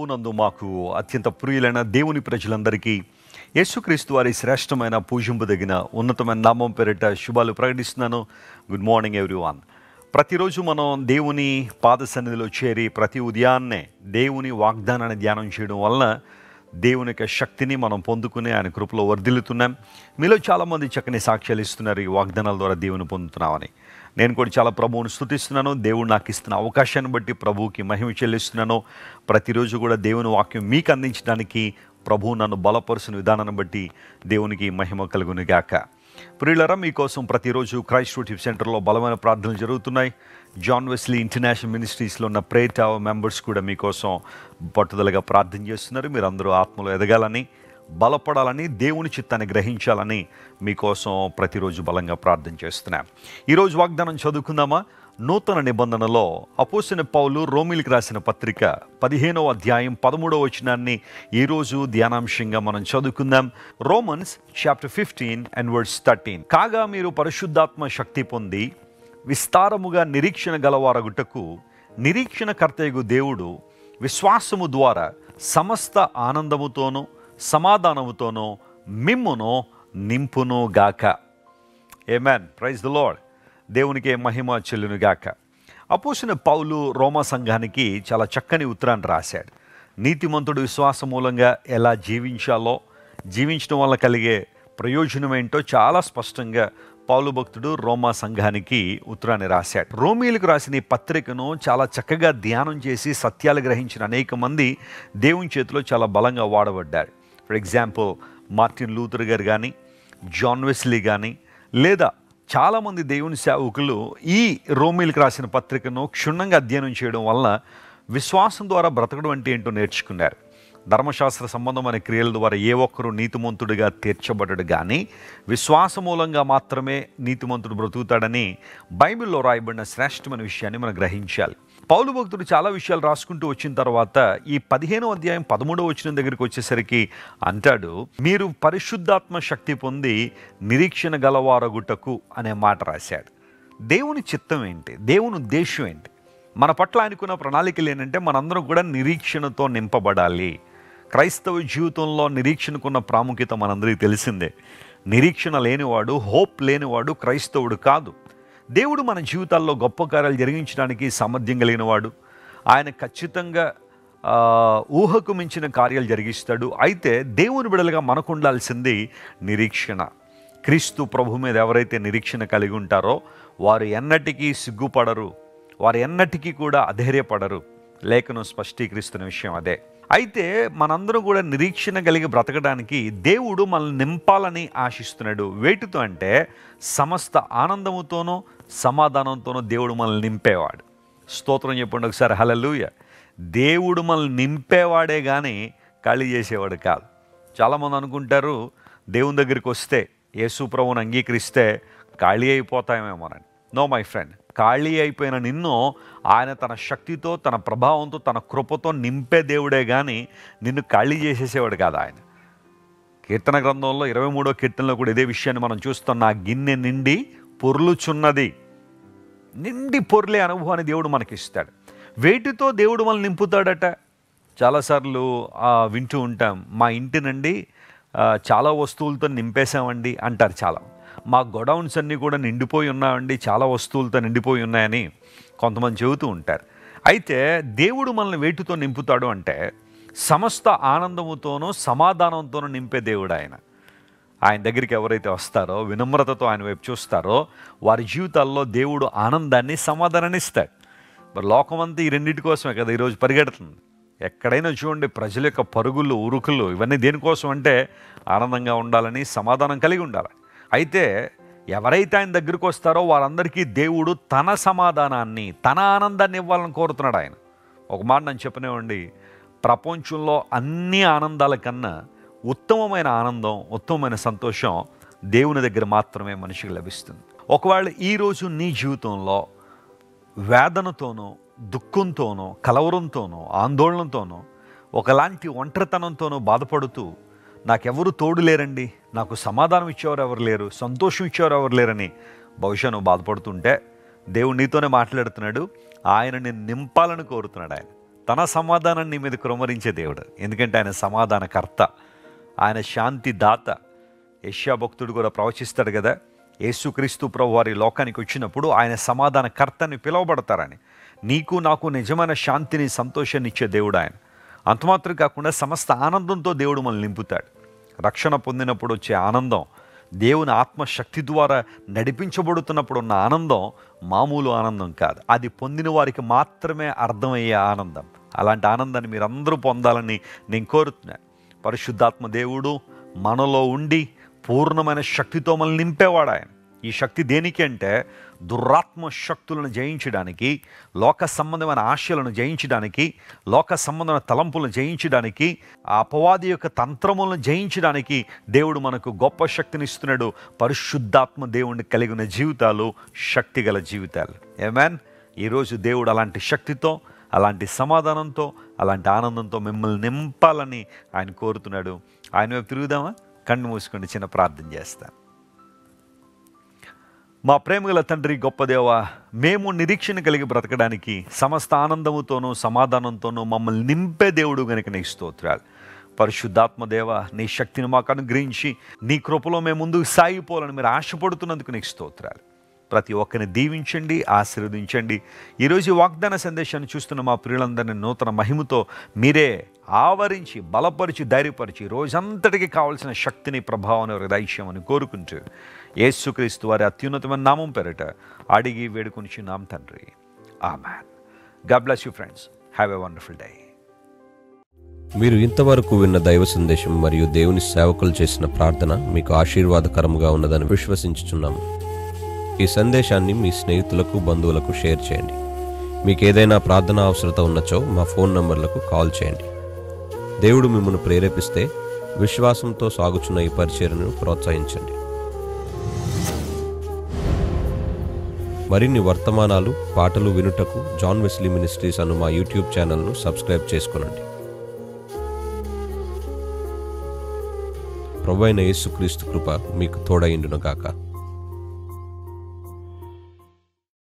ప్రభునందు మాకు అత్యంత ప్రియులైన దేవుని ప్రజలందరికీ యేసుక్రీస్తు వారి శ్రేష్టమైన పూజింపదగిన ఉన్నతమైన నామం పేరిట శుభాలు ప్రకటిస్తున్నాను గుడ్ మార్నింగ్ ఎవ్రీవాన్ ప్రతిరోజు మనం దేవుని పాద సన్నిధిలో చేరి ప్రతి ఉదయాన్నే దేవుని వాగ్దానాన్ని ధ్యానం చేయడం వలన దేవుని యొక్క శక్తిని మనం పొందుకుని ఆయన కృపలో వర్ధిల్లుతున్నాం మీలో చాలామంది చక్కని సాక్ష్యాలు ఇస్తున్నారు ఈ వాగ్దానాల ద్వారా దేవుని పొందుతున్నామని నేను కూడా చాలా ప్రభువుని స్థుతిస్తున్నాను దేవుడు నాకు ఇస్తున్న అవకాశాన్ని బట్టి ప్రభువుకి మహిమ చెల్లిస్తున్నాను ప్రతిరోజు కూడా దేవుని వాక్యం మీకు అందించడానికి ప్రభువు నన్ను బలపరుచిన విధానాన్ని బట్టి దేవునికి మహిమ కలుగును గాక ప్రియులరా మీకోసం ప్రతిరోజు క్రైస్ట్ టిప్ సెంటర్లో బలమైన ప్రార్థనలు జరుగుతున్నాయి జాన్ వెస్లీ ఇంటర్నేషనల్ మినిస్ట్రీస్లో ఉన్న ప్రేట్ మెంబర్స్ కూడా మీకోసం పట్టుదలగా ప్రార్థన చేస్తున్నారు మీరు అందరూ ఆత్మలో ఎదగాలని బలపడాలని దేవుని చిత్తాన్ని గ్రహించాలని మీకోసం ప్రతిరోజు బలంగా ప్రార్థన చేస్తున్నాం ఈరోజు వాగ్దానం చదువుకుందామా నూతన నిబంధనలో అపోసిన పౌలు రోమిలికి రాసిన పత్రిక పదిహేనవ అధ్యాయం పదమూడవ వచనాన్ని ఈరోజు ధ్యానాంశంగా మనం చదువుకుందాం Romans chapter fifteen and words thirteen కాగా మీరు పరిశుద్ధాత్మ శక్తి పొంది విస్తారముగా నిరీక్షణ గలవారగుటకు నిరీక్షణ కర్తయగు దేవుడు విశ్వాసము ద్వారా సమస్త ఆనందముతోనూ సమాధానముతోనూ మిమ్మును నింపును గాక ఏమాన్ ప్రైజ్ ద లార్డ్ దేవునికి మహిమ చెల్లును గాక అపోసిన పౌలు రోమా సంఘానికి చాలా చక్కని ఉత్తరాన్ని రాశాడు నీతిమంతుడు విశ్వాసం మూలంగా ఎలా జీవించాలో జీవించడం వల్ల కలిగే ప్రయోజనం ఏంటో చాలా స్పష్టంగా పౌలు భక్తుడు రోమా సంఘానికి ఉత్తరాన్ని రాశాడు రోమీలకు రాసిన ఈ పత్రికను చాలా చక్కగా ధ్యానం చేసి సత్యాలు గ్రహించిన అనేక మంది దేవుని చేతిలో చాలా బలంగా వాడబడ్డారు ఫర్ ఎగ్జాంపుల్ మార్టిన్ లూథర్ గారు కానీ జాన్ వెస్లీ కానీ లేదా చాలామంది దేవుని సేవకులు ఈ రోమిల్కి రాసిన పత్రికను క్షుణ్ణంగా అధ్యయనం చేయడం వలన విశ్వాసం ద్వారా బ్రతకడం అంటే ఏంటో నేర్చుకున్నారు ధర్మశాస్త్ర సంబంధమైన క్రియల ద్వారా ఏ ఒక్కరూ నీతిమంతుడిగా తీర్చబడడు కానీ విశ్వాస మూలంగా మాత్రమే నీతిమంతుడు బ్రతుకుతాడని బైబిల్లో రాయబడిన శ్రేష్టమైన విషయాన్ని మనం గ్రహించాలి పౌలు భక్తుడు చాలా విషయాలు రాసుకుంటూ వచ్చిన తర్వాత ఈ పదిహేనో అధ్యాయం పదమూడవ వచ్చిన దగ్గరికి వచ్చేసరికి అంటాడు మీరు పరిశుద్ధాత్మ శక్తి పొంది నిరీక్షణ గలవారగుటకు అనే మాట రాశాడు దేవుని చిత్తం ఏంటి దేవుని ఉద్దేశం ఏంటి మన పట్ల ఆయనకున్న ప్రణాళికలు ఏంటంటే మనందరం కూడా నిరీక్షణతో నింపబడాలి క్రైస్తవ జీవితంలో నిరీక్షణకున్న ప్రాముఖ్యత మనందరికీ తెలిసిందే నిరీక్షణ లేనివాడు హోప్ లేనివాడు క్రైస్తవుడు కాదు దేవుడు మన జీవితాల్లో గొప్ప కార్యాలు జరిగించడానికి సామర్థ్యం కలిగినవాడు ఆయన ఖచ్చితంగా ఆ, ఊహకు మించిన కార్యాలు జరిగిస్తాడు అయితే దేవుని బిడలుగా మనకు ఉండాల్సింది నిరీక్షణ క్రీస్తు ప్రభు మీద ఎవరైతే నిరీక్షణ కలిగి ఉంటారో వారు ఎన్నటికీ సిగ్గుపడరు వారు ఎన్నటికీ కూడా అధైర్యపడరు లేఖనం స్పష్టీకరిస్తున్న విషయం అదే అయితే మనందరం కూడా నిరీక్షణ కలిగి బ్రతకడానికి దేవుడు మనల్ని నింపాలని ఆశిస్తున్నాడు వేటితో అంటే సమస్త ఆనందముతోనూ సమాధానంతోనూ దేవుడు మనల్ని నింపేవాడు స్తోత్రం చెప్పండి ఒకసారి హలలుయ దేవుడు మనల్ని నింపేవాడే కానీ ఖాళీ చేసేవాడు కాదు చాలామంది అనుకుంటారు దేవుని దగ్గరికి వస్తే యేసు ప్రభువుని అంగీకరిస్తే ఖాళీ అయిపోతామేమోనని నో మై ఫ్రెండ్ ఖాళీ అయిపోయిన నిన్ను ఆయన తన శక్తితో తన ప్రభావంతో తన కృపతో నింపే దేవుడే కానీ నిన్ను ఖాళీ చేసేసేవాడు కాదు ఆయన కీర్తన గ్రంథంలో ఇరవై మూడో కీర్తనలో కూడా ఇదే విషయాన్ని మనం చూస్తాం నా గిన్నె నిండి పొర్లుచున్నది నిండి పొర్లే అనుభవాన్ని దేవుడు మనకి ఇస్తాడు వేటితో దేవుడు మనల్ని నింపుతాడట చాలాసార్లు ఆ, వింటూ ఉంటాం మా ఇంటి నుండి ఆ, చాలా వస్తువులతో నింపేశామండి అంటారు చాలా మా గొడౌన్స్ అన్నీ కూడా నిండిపోయి ఉన్నామండి చాలా వస్తువులతో నిండిపోయి ఉన్నాయని కొంతమంది చెబుతూ ఉంటారు అయితే దేవుడు మనల్ని వేటితో నింపుతాడు అంటే సమస్త ఆనందముతోనూ సమాధానంతోనూ నింపే దేవుడు ఆయన ఆయన దగ్గరికి ఎవరైతే వస్తారో వినమ్రతతో ఆయన వైపు చూస్తారో వారి జీవితాల్లో దేవుడు ఆనందాన్ని సమాధానాన్ని ఇస్తాడు మరి లోకమంతా ఈ రెండింటి కోసమే కదా ఈరోజు పరిగెడుతుంది ఎక్కడైనా చూడండి ప్రజల యొక్క పరుగులు ఉరుకులు ఇవన్నీ దేనికోసం అంటే ఆనందంగా ఉండాలని సమాధానం కలిగి ఉండాలి అయితే ఎవరైతే ఆయన దగ్గరికి వస్తారో వారందరికీ దేవుడు తన సమాధానాన్ని తన ఆనందాన్ని ఇవ్వాలని కోరుతున్నాడు ఆయన ఒక మాట నేను చెప్పనివ్వండి ప్రపంచంలో అన్ని ఆనందాల కన్నా ఉత్తమమైన ఆనందం ఉత్తమమైన సంతోషం దేవుని దగ్గర మాత్రమే మనిషికి లభిస్తుంది ఒకవేళ ఈరోజు నీ జీవితంలో వేదనతోనో దుఃఖంతోనో కలవరంతోనో ఆందోళనతోనో ఒకలాంటి ఒంటరితనంతోనో బాధపడుతూ నాకెవరు తోడు లేరండి నాకు సమాధానం ఇచ్చేవారు ఎవరు లేరు సంతోషం ఇచ్చేవారు ఎవరు లేరని బహుశా నువ్వు బాధపడుతుంటే దేవుడు నీతోనే మాట్లాడుతున్నాడు ఆయన నేను నింపాలని కోరుతున్నాడు ఆయన తన సమాధానాన్ని నీ మీద కురమరించే దేవుడు ఎందుకంటే ఆయన సమాధానకర్త ఆయన శాంతి దాత యష్యా భక్తుడు కూడా ప్రవచిస్తాడు కదా యేసుక్రీస్తు ప్రభు వారి లోకానికి వచ్చినప్పుడు ఆయన సమాధానకర్తని పిలువబడతారని నీకు నాకు నిజమైన శాంతిని సంతోషాన్ని ఇచ్చే దేవుడు ఆయన అంతమాత్రం కాకుండా సమస్త ఆనందంతో దేవుడు మనల్ని నింపుతాడు రక్షణ పొందినప్పుడు వచ్చే ఆనందం దేవుని ఆత్మశక్తి ద్వారా నడిపించబడుతున్నప్పుడు ఉన్న ఆనందం మామూలు ఆనందం కాదు అది పొందిన వారికి మాత్రమే అర్థమయ్యే ఆనందం అలాంటి ఆనందాన్ని మీరు అందరూ పొందాలని నేను కోరుతున్నాను పరిశుద్ధాత్మ దేవుడు మనలో ఉండి పూర్ణమైన శక్తితో మనల్ని నింపేవాడు ఆయన ఈ శక్తి దేనికి అంటే దురాత్మ శక్తులను జయించడానికి లోక సంబంధమైన ఆశలను జయించడానికి లోక సంబంధమైన తలంపులను జయించడానికి ఆ అపవాది యొక్క తంత్రములను జయించడానికి దేవుడు మనకు గొప్ప శక్తిని ఇస్తున్నాడు పరిశుద్ధాత్మ దేవుడిని కలిగిన జీవితాలు శక్తిగల జీవితాలు ఏమాన్ ఈరోజు దేవుడు అలాంటి శక్తితో అలాంటి సమాధానంతో అలాంటి ఆనందంతో మిమ్మల్ని నింపాలని ఆయన కోరుతున్నాడు ఆయన వైపు తిరుగుదామా కన్ను మూసుకొని చిన్న ప్రార్థన చేస్తాను మా ప్రేమగల తండ్రి గొప్ప దేవ మేము నిరీక్షణ కలిగి బ్రతకడానికి సమస్త ఆనందముతోనూ సమాధానంతోనూ మమ్మల్ని నింపే దేవుడు గనుక నీ స్తోత్రాలు పరిశుద్ధాత్మ దేవ నీ శక్తిని మాకు అనుగ్రహించి నీ కృపలో మేము ముందుకు సాగిపోవాలని మీరు ఆశపడుతున్నందుకు నీకు స్తోత్రాలు ప్రతి ఒక్కరిని దీవించండి ఆశీర్వదించండి ఈరోజు ఈ వాగ్దాన సందేశాన్ని చూస్తున్న మా ప్రియులందరినీ నూతన మహిమతో మీరే ఆవరించి బలపరిచి ధైర్యపరిచి రోజంతటికి కావలసిన శక్తిని ప్రభావాన్ని దైశ్యమని కోరుకుంటూ యేసుక్రీస్తు వారి అత్యున్నతమైన నామం పేరిట అడిగి వేడుకొని నామ తండ్రి amen God bless you friends have a wonderful day మీరు ఇంతవరకు విన్న దైవ సందేశం మరియు దేవుని సేవకులు చేసిన ప్రార్థన మీకు ఆశీర్వాదకరముగా ఉన్నదని విశ్వసించుచున్నాము ఈ సందేశాన్ని మీ స్నేహితులకు బంధువులకు షేర్ చేయండి మీకు ఏదైనా ప్రార్థన అవసరత ఉన్నచో మా ఫోన్ నంబర్లకు కాల్ చేయండి దేవుడు మిమ్మల్ని ప్రేరేపిస్తే విశ్వాసంతో సాగుచున్న ఈ పరిచర్ను ప్రోత్సహించండి మరిన్ని వర్తమానాలు పాటలు వినుటకు జాన్ వెస్లీ మినిస్ట్రీస్ అను మా యూట్యూబ్ ఛానల్ను సబ్స్క్రైబ్ చేసుకునండి ప్రభు అయిన యేసుక్రీస్తు కృప మీకు తోడైండును గాక